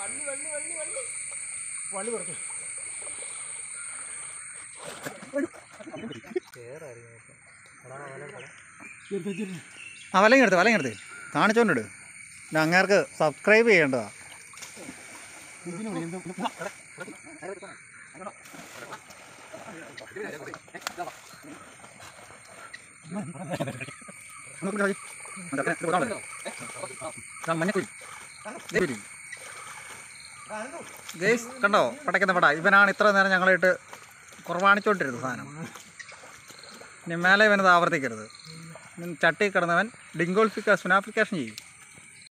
വള്ളി കൊടുത്തു ആ വലയും എടുത്ത് വലയും എടുത്ത് കാണിച്ചോണ്ടിട് ഇത് അങ്ങേർക്ക് സബ്സ്ക്രൈബ് ചെയ്യേണ്ടതാ ഗേസ് കണ്ടോ പടയ്ക്കുന്ന പട ഇവനാണ് ഇത്ര നേരം ഞങ്ങളിട്ട് കുറവാണിച്ചോണ്ടിരുന്നത് സാധനം ഇനി മേലെ ഇവനത് ആവർത്തിക്കരുത് ഇനി ചട്ടി കിടന്നവൻ ഡിങ്കോൾഫിക്ക സുനാഫിക്കേഷൻ ചെയ്യും